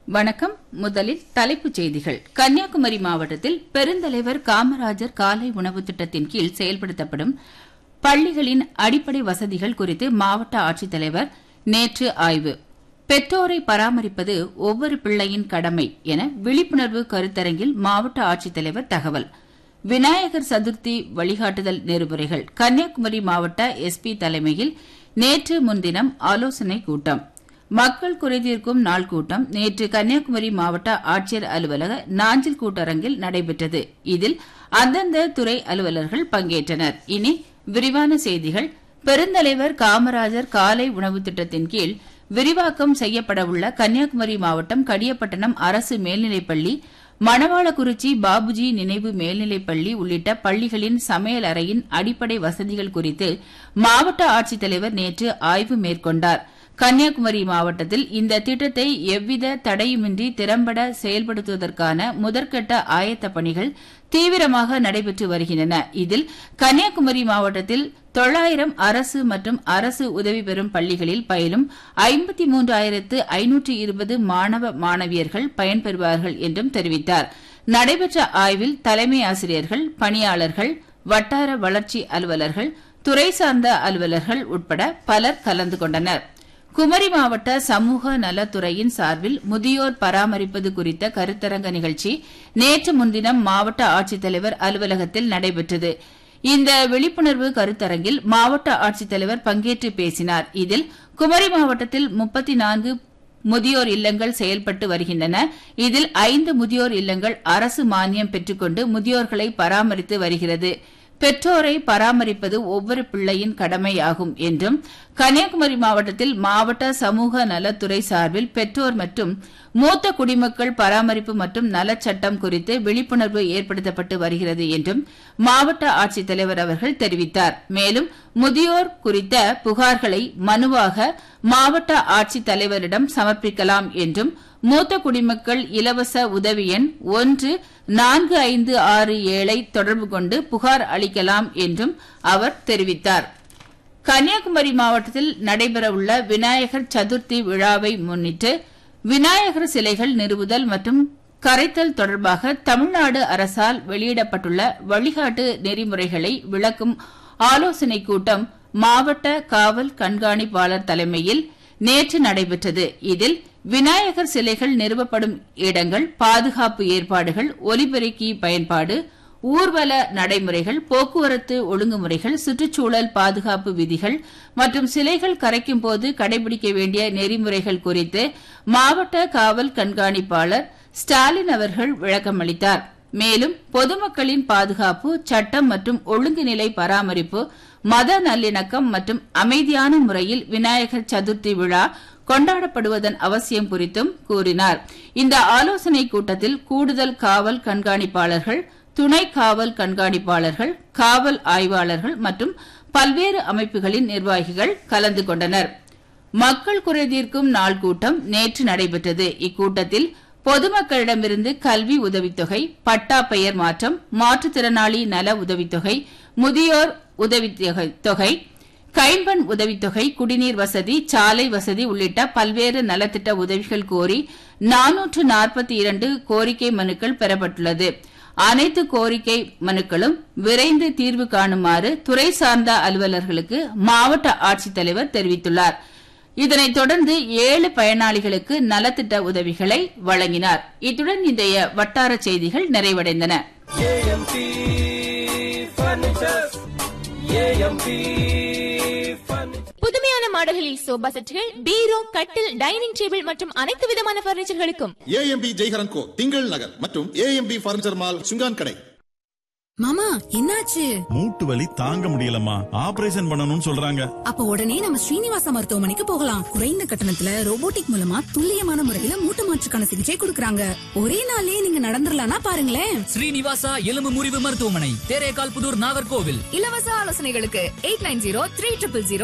வணக்கம் முதலில் தலைப்புச் செய்திகள் கன்னியாகுமரி மாவட்டத்தில் பெருந்தலைவர் காமராஜர் காலை உணவு திட்டத்தின் கீழ் செயல்படுத்தப்படும் பள்ளிகளின் அடிப்படை வசதிகள் குறித்து மாவட்ட ஆட்சித்தலைவர் நேற்று ஆய்வு பெற்றோரை பராமரிப்பது ஒவ்வொரு பிள்ளையின் கடமை என விழிப்புணர்வு கருத்தரங்கில் மாவட்ட ஆட்சித்தலைவர் தகவல் விநாயகர் சதுர்த்தி வழிகாட்டுதல் நெறிமுறைகள் கன்னியாகுமரி மாவட்ட எஸ்பி தலைமையில் நேற்று முன்தினம் ஆலோசனைக் கூட்டம் மக்கள் குறைதீர்க்கும் நாள் கூட்டம் நேற்று கன்னியாகுமரி மாவட்ட ஆட்சியர் அலுவலக நாஞ்சில் கூட்டரங்கில் நடைபெற்றது இதில் அந்தந்த துறை அலுவலர்கள் பங்கேற்றனர் இனி விரிவான செய்திகள் பெருந்தலைவர் காமராஜர் காலை உணவு திட்டத்தின் கீழ் விரிவாக்கம் செய்யப்படவுள்ள கன்னியாகுமரி மாவட்டம் கடியப்பட்டணம் அரசு மேல்நிலைப்பள்ளி மணவாளக்குறிச்சி பாபுஜி நினைவு மேல்நிலைப்பள்ளி உள்ளிட்ட பள்ளிகளின் சமையல் அறையின் அடிப்படை வசதிகள் குறித்து மாவட்ட ஆட்சித்தலைவர் நேற்று ஆய்வு மேற்கொண்டார் கன்னியாகுமரி மாவட்டத்தில் இந்த திட்டத்தை எவ்வித தடையுமின்றி திறம்பட செயல்படுத்துவதற்கான முதற்கட்ட ஆயத்த பணிகள் தீவிரமாக நடைபெற்று வருகின்றன இதில் கன்னியாகுமரி மாவட்டத்தில் தொள்ளாயிரம் அரசு மற்றும் அரசு உதவி பெறும் பள்ளிகளில் பயிலும் ஐம்பத்தி மூன்றாயிரத்து ஐநூற்று இருபது மாணவ மாணவியர்கள் பயன்பெறுவார்கள் என்றும் தெரிவித்தார் நடைபெற்ற ஆய்வில் தலைமை ஆசிரியர்கள் பணியாளர்கள் வட்டார வளர்ச்சி அலுவலர்கள் துறை சார்ந்த அலுவலர்கள் உட்பட பலர் கலந்து கொண்டனர் குமரி மாவட்ட சமூக நலத்துறையின் சார்பில் முதியோர் பராமரிப்பது குறித்த கருத்தரங்க நிகழ்ச்சி நேற்று முன்தினம் மாவட்ட ஆட்சித்தலைவர் அலுவலகத்தில் நடைபெற்றது இந்த விழிப்புணர்வு கருத்தரங்கில் மாவட்ட ஆட்சித்தலைவர் பங்கேற்று பேசினார் இதில் குமரி மாவட்டத்தில் முப்பத்தி நான்கு முதியோர் இல்லங்கள் செயல்பட்டு வருகின்றன இதில் ஐந்து முதியோர் இல்லங்கள் அரசு மானியம் பெற்றுக்கொண்டு முதியோர்களை பராமரித்து வருகிறது பெற்றோரை பராமரிப்பது ஒவ்வொரு பிள்ளையின் கடமையாகும் என்றும் கன்னியாகுமரி மாவட்டத்தில் மாவட்ட சமூக நலத்துறை சார்பில் பெற்றோர் மற்றும் மூத்த குடிமக்கள் பராமரிப்பு மற்றும் நலச்சட்டம் குறித்து விழிப்புணர்வு ஏற்படுத்தப்பட்டு வருகிறது என்றும் மாவட்ட ஆட்சித்தலைவர் அவர்கள் தெரிவித்தார் மேலும் முதியோர் குறித்த புகார்களை மனுவாக மாவட்ட ஆட்சித்தலைவரிடம் சமர்ப்பிக்கலாம் என்றும் மூத்த குடிமக்கள் இலவச உதவி எண் ஒன்று நான்கு ஐந்து ஆறு ஏழை தொடர்பு கொண்டு புகார் அளிக்கலாம் என்றும் அவர் தெரிவித்தார் கன்னியாகுமரி மாவட்டத்தில் நடைபெறவுள்ள விநாயகர் சதுர்த்தி விழாவை முன்னிட்டு விநாயகர் சிலைகள் நிறுவுதல் மற்றும் கரைத்தல் தொடர்பாக தமிழ்நாடு அரசால் வெளியிடப்பட்டுள்ள வழிகாட்டு நெறிமுறைகளை விளக்கும் ஆலோசனைக் கூட்டம் மாவட்ட காவல் கண்காணிப்பாளர் தலைமையில் நேற்று நடைபெற்றது இதில் விநாயகர் சிலைகள் நிறுவப்படும் இடங்கள் பாதுகாப்பு ஏற்பாடுகள் ஒலிபெருக்கி பயன்பாடு ஊர்வல நடைமுறைகள் போக்குவரத்து ஒழுங்குமுறைகள் சுற்றுச்சூழல் பாதுகாப்பு விதிகள் மற்றும் சிலைகள் கரைக்கும் போது கடைபிடிக்க வேண்டிய நெறிமுறைகள் குறித்து மாவட்ட காவல் கண்காணிப்பாளர் ஸ்டாலின் அவர்கள் விளக்கமளித்தார் மேலும் பொதுமக்களின் பாதுகாப்பு சட்டம் மற்றும் ஒழுங்குநிலை பராமரிப்பு மத நல்லிணக்கம் மற்றும் அமைதியான முறையில் விநாயகர் சதுர்த்தி விழா கொண்டாடப்படுவதன் அவசியம் குறித்தும் கூறினார் இந்த ஆலோசனைக் கூட்டத்தில் கூடுதல் காவல் கண்காணிப்பாளர்கள் துணை காவல் கண்காணிப்பாளர்கள் காவல் ஆய்வாளர்கள் மற்றும் பல்வேறு அமைப்புகளின் நிர்வாகிகள் கலந்து கொண்டனர் மக்கள் குறைதீர்க்கும் நாள் கூட்டம் நேற்று நடைபெற்றது இக்கூட்டத்தில் பொதுமக்களிடமிருந்து கல்வி உதவித்தொகை பட்டா பெயர் மாற்றம் மாற்றுத்திறனாளி நல உதவித்தொகை முதியோர் உதவித்தொகை கைம்பெண் உதவித்தொகை குடிநீர் வசதி சாலை வசதி உள்ளிட்ட பல்வேறு நலத்திட்ட உதவிகள் கோரி நானூற்று நாற்பத்தி இரண்டு கோரிக்கை மனுக்கள் பெறப்பட்டுள்ளது அனைத்து கோரிக்கை மனுக்களும் விரைந்து தீர்வு காணுமாறு துறை சார்ந்த அலுவலர்களுக்கு மாவட்ட ஆட்சித்தலைவர் தெரிவித்துள்ளார் இதனைத் தொடர்ந்து ஏழு பயனாளிகளுக்கு நலத்திட்ட உதவிகளை வழங்கினார் இத்துடன் இன்றைய வட்டார செய்திகள் நிறைவடைந்தன ஏஎம்பி ஃபர்னிச்சர்ஸ் ஏஎம்பி ஃபர்னிச்சர் புதுமையான மாடல்களில் சோபா செட்டுகள் பீரோ கட்டில் டைனிங் டேபிள் மற்றும் அனைத்து விதமான பர்னிச்சர்களுக்கும் ஏஎம்பி ஜெய்ஹரன் கோ திங்கள் நகர் மற்றும் ஏஎம்பி பர்னிச்சர் மால் சுங்கான் கடை மாமா என்னாச்சு மூட்டு வலி தாங்க முடியலம்மா ஆபரேஷன் பண்ணணும்னு சொல்றாங்க அப்ப உடனே நம்ம ஸ்ரீனிவாச மருத்துவமனைக்கு போகலாம் குறைந்த கட்டணத்துல ரோபோட்டிக் மூலமா துல்லியமான முறையில மூட்டு மாற்றுக்கான சிகிச்சை கொடுக்கறாங்க ஒரே நாள்லயே நீங்க நடந்துடலாம்னா பாருங்களேன் ஸ்ரீனிவாசா எலும்பு முறிவு மருத்துவமனை தேரேகால் புதூர் நாகர்கோவில் இலவச ஆலோசனைகளுக்கு eight nine zero three triple zero